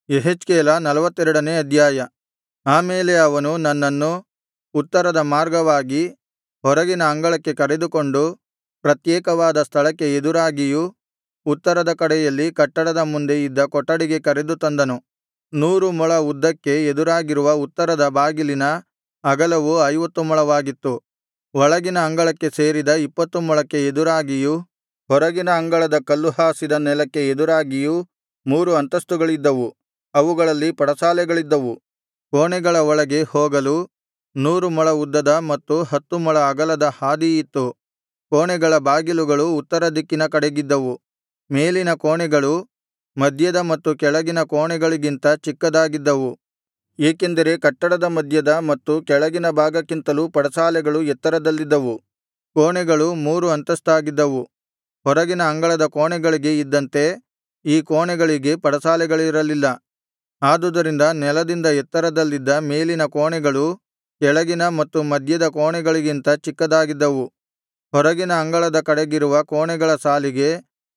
ಯೆಹೆಜ್ಕೇಲ ನಲ್ವತ್ತೆರಡನೇ ಅಧ್ಯಾಯ ಆ ಮೇಲೆ ಅವನು ನನ್ನನ್ನು ಉತ್ತರದ ಮಾರ್ಗವಾಗಿ ಹೊರಗಿನ ಅಂಗಳಕ್ಕೆ ಕರೆದುಕೊಂಡು ಪ್ರತ್ಯೇಕವಾದ ಸ್ಥಳಕ್ಕೆ ಎದುರಾಗಿಯೂ ಉತ್ತರದ ಕಡೆಯಲ್ಲಿ ಕಟ್ಟಡದ ಮುಂದೆ ಇದ್ದ ಕೊಠಡಿಗೆ ಕರೆದು ತಂದನು ನೂರು ಮೊಳ ಉದ್ದಕ್ಕೆ ಎದುರಾಗಿರುವ ಉತ್ತರದ ಬಾಗಿಲಿನ ಅಗಲವು ಐವತ್ತು ಮೊಳವಾಗಿತ್ತು ಒಳಗಿನ ಅಂಗಳಕ್ಕೆ ಸೇರಿದ ಇಪ್ಪತ್ತು ಮೊಳಕ್ಕೆ ಎದುರಾಗಿಯೂ ಹೊರಗಿನ ಅಂಗಳದ ಕಲ್ಲು ಹಾಸಿದ ನೆಲಕ್ಕೆ ಎದುರಾಗಿಯೂ ಮೂರು ಅಂತಸ್ತುಗಳಿದ್ದವು ಅವುಗಳಲ್ಲಿ ಪಡಸಾಲೆಗಳಿದ್ದವು ಕೋಣೆಗಳ ಒಳಗೆ ಹೋಗಲು ನೂರು ಮೊಳ ಉದ್ದದ ಮತ್ತು ಹತ್ತು ಮೊಳ ಅಗಲದ ಹಾದಿಯಿತ್ತು ಕೋಣೆಗಳ ಬಾಗಿಲುಗಳು ಉತ್ತರ ದಿಕ್ಕಿನ ಕಡೆಗಿದ್ದವು ಮೇಲಿನ ಕೋಣೆಗಳು ಮಧ್ಯದ ಮತ್ತು ಕೆಳಗಿನ ಕೋಣೆಗಳಿಗಿಂತ ಚಿಕ್ಕದಾಗಿದ್ದವು ಏಕೆಂದರೆ ಕಟ್ಟಡದ ಮಧ್ಯದ ಮತ್ತು ಕೆಳಗಿನ ಭಾಗಕ್ಕಿಂತಲೂ ಪಡಸಾಲೆಗಳು ಎತ್ತರದಲ್ಲಿದ್ದವು ಕೋಣೆಗಳು ಮೂರು ಅಂತಸ್ತಾಗಿದ್ದವು ಹೊರಗಿನ ಅಂಗಳದ ಕೋಣೆಗಳಿಗೆ ಇದ್ದಂತೆ ಈ ಕೋಣೆಗಳಿಗೆ ಪಡಸಾಲೆಗಳಿರಲಿಲ್ಲ ಆದುದರಿಂದ ನೆಲದಿಂದ ಎತ್ತರದಲ್ಲಿದ್ದ ಮೇಲಿನ ಕೋಣೆಗಳು ಕೆಳಗಿನ ಮತ್ತು ಮಧ್ಯದ ಕೋಣೆಗಳಿಗಿಂತ ಚಿಕ್ಕದಾಗಿದ್ದವು ಹೊರಗಿನ ಅಂಗಳದ ಕಡೆಗಿರುವ ಕೋಣೆಗಳ ಸಾಲಿಗೆ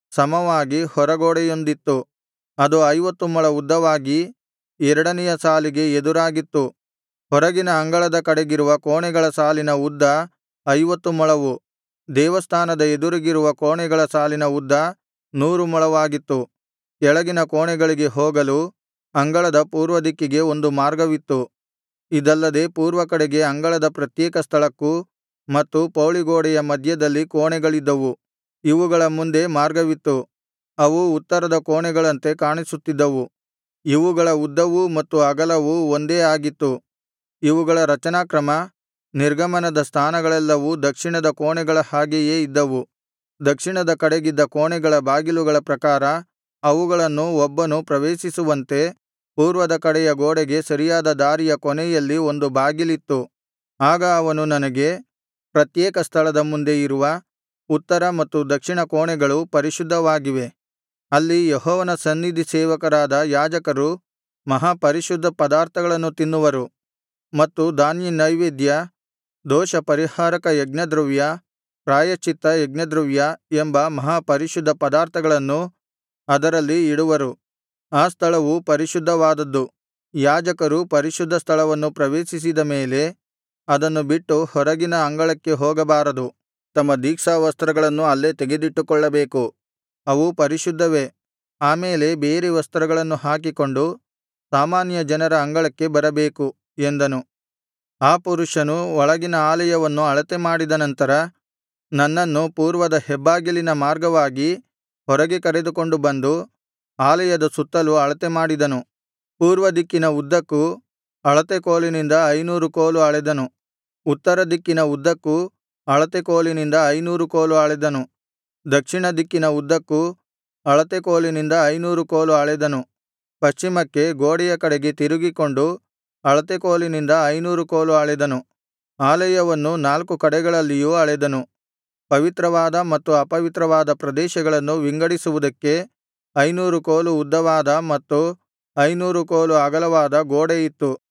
ಸಮವಾಗಿ ಹೊರಗೋಡೆಯೊಂದಿತ್ತು ಅದು ಐವತ್ತು ಮೊಳ ಉದ್ದವಾಗಿ ಎರಡನೆಯ ಸಾಲಿಗೆ ಎದುರಾಗಿತ್ತು ಹೊರಗಿನ ಅಂಗಳದ ಕಡೆಗಿರುವ ಕೋಣೆಗಳ ಸಾಲಿನ ಉದ್ದ ಐವತ್ತು ಮೊಳವು ದೇವಸ್ಥಾನದ ಎದುರಿಗಿರುವ ಕೋಣೆಗಳ ಸಾಲಿನ ಉದ್ದ ನೂರು ಮೊಳವಾಗಿತ್ತು ಕೆಳಗಿನ ಕೋಣೆಗಳಿಗೆ ಹೋಗಲು ಅಂಗಳದ ಪೂರ್ವದಿಕ್ಕಿಗೆ ಒಂದು ಮಾರ್ಗವಿತ್ತು ಇದಲ್ಲದೆ ಪೂರ್ವಕಡೆಗೆ ಅಂಗಳದ ಪ್ರತ್ಯೇಕ ಸ್ಥಳಕ್ಕೂ ಮತ್ತು ಪೌಳಿಗೋಡೆಯ ಮಧ್ಯದಲ್ಲಿ ಕೋಣೆಗಳಿದ್ದವು ಇವುಗಳ ಮುಂದೆ ಮಾರ್ಗವಿತ್ತು ಅವು ಉತ್ತರದ ಕೋಣೆಗಳಂತೆ ಕಾಣಿಸುತ್ತಿದ್ದವು ಇವುಗಳ ಉದ್ದವೂ ಮತ್ತು ಅಗಲವೂ ಒಂದೇ ಆಗಿತ್ತು ಇವುಗಳ ರಚನಾಕ್ರಮ ನಿರ್ಗಮನದ ಸ್ಥಾನಗಳೆಲ್ಲವೂ ದಕ್ಷಿಣದ ಕೋಣೆಗಳ ಹಾಗೆಯೇ ಇದ್ದವು ದಕ್ಷಿಣದ ಕಡೆಗಿದ್ದ ಕೋಣೆಗಳ ಬಾಗಿಲುಗಳ ಪ್ರಕಾರ ಅವುಗಳನ್ನು ಒಬ್ಬನು ಪ್ರವೇಶಿಸುವಂತೆ ಪೂರ್ವದ ಕಡೆಯ ಗೋಡೆಗೆ ಸರಿಯಾದ ದಾರಿಯ ಕೊನೆಯಲ್ಲಿ ಒಂದು ಬಾಗಿಲಿತ್ತು ಆಗ ಅವನು ನನಗೆ ಪ್ರತ್ಯೇಕ ಸ್ಥಳದ ಮುಂದೆ ಇರುವ ಉತ್ತರ ಮತ್ತು ದಕ್ಷಿಣ ಕೋಣೆಗಳು ಪರಿಶುದ್ಧವಾಗಿವೆ ಅಲ್ಲಿ ಯೆಹೋವನ ಸನ್ನಿಧಿ ಸೇವಕರಾದ ಯಾಜಕರು ಮಹಾಪರಿಶುದ್ಧ ಪದಾರ್ಥಗಳನ್ನು ತಿನ್ನುವರು ಮತ್ತು ಧಾನ್ಯನೈವೇದ್ಯ ದೋಷಪರಿಹಾರಕ ಯಜ್ಞದ್ರವ್ಯ ಪ್ರಾಯಶ್ಚಿತ್ತ ಯಜ್ಞದ್ರವ್ಯ ಎಂಬ ಮಹಾಪರಿಶುದ್ಧ ಪದಾರ್ಥಗಳನ್ನು ಅದರಲ್ಲಿ ಇಡುವರು ಆ ಸ್ಥಳವು ಪರಿಶುದ್ಧವಾದದ್ದು ಯಾಜಕರು ಪರಿಶುದ್ಧ ಸ್ಥಳವನ್ನು ಪ್ರವೇಶಿಸಿದ ಮೇಲೆ ಅದನ್ನು ಬಿಟ್ಟು ಹೊರಗಿನ ಅಂಗಳಕ್ಕೆ ಹೋಗಬಾರದು ತಮ್ಮ ದೀಕ್ಷಾವಸ್ತ್ರಗಳನ್ನು ಅಲ್ಲೇ ತೆಗೆದಿಟ್ಟುಕೊಳ್ಳಬೇಕು ಅವು ಪರಿಶುದ್ಧವೇ ಆಮೇಲೆ ಬೇರೆ ವಸ್ತ್ರಗಳನ್ನು ಹಾಕಿಕೊಂಡು ಸಾಮಾನ್ಯ ಜನರ ಅಂಗಳಕ್ಕೆ ಬರಬೇಕು ಎಂದನು ಆ ಪುರುಷನು ಒಳಗಿನ ಆಲಯವನ್ನು ಅಳತೆ ಮಾಡಿದ ನಂತರ ನನ್ನನ್ನು ಪೂರ್ವದ ಹೆಬ್ಬಾಗಿಲಿನ ಮಾರ್ಗವಾಗಿ ಹೊರಗೆ ಕರೆದುಕೊಂಡು ಬಂದು ಆಲಯದ ಸುತ್ತಲು ಅಳತೆ ಮಾಡಿದನು ಪೂರ್ವದಿಕ್ಕಿನ ಉದ್ದಕ್ಕೂ ಅಳತೆ ಕೋಲಿನಿಂದ ಐನೂರು ಕೋಲು ಅಳೆದನು ಉತ್ತರ ದಿಕ್ಕಿನ ಉದ್ದಕ್ಕೂ ಅಳತೆ ಕೋಲಿನಿಂದ ಐನೂರು ಕೋಲು ಅಳೆದನು ದಕ್ಷಿಣ ದಿಕ್ಕಿನ ಉದ್ದಕ್ಕೂ ಅಳತೆ ಕೋಲಿನಿಂದ ಐನೂರು ಕೋಲು ಅಳೆದನು ಪಶ್ಚಿಮಕ್ಕೆ ಗೋಡೆಯ ಕಡೆಗೆ ತಿರುಗಿಕೊಂಡು ಅಳತೆ ಕೋಲಿನಿಂದ ಐನೂರು ಕೋಲು ಅಳೆದನು ಆಲಯವನ್ನು ನಾಲ್ಕು ಕಡೆಗಳಲ್ಲಿಯೂ ಅಳೆದನು ಪವಿತ್ರವಾದ ಮತ್ತು ಅಪವಿತ್ರವಾದ ಪ್ರದೇಶಗಳನ್ನು ವಿಂಗಡಿಸುವುದಕ್ಕೆ ಐನೂರು ಕೋಲು ಉದ್ದವಾದ ಮತ್ತು ಐನೂರು ಕೋಲು ಅಗಲವಾದ ಗೋಡೆ ಇತ್ತು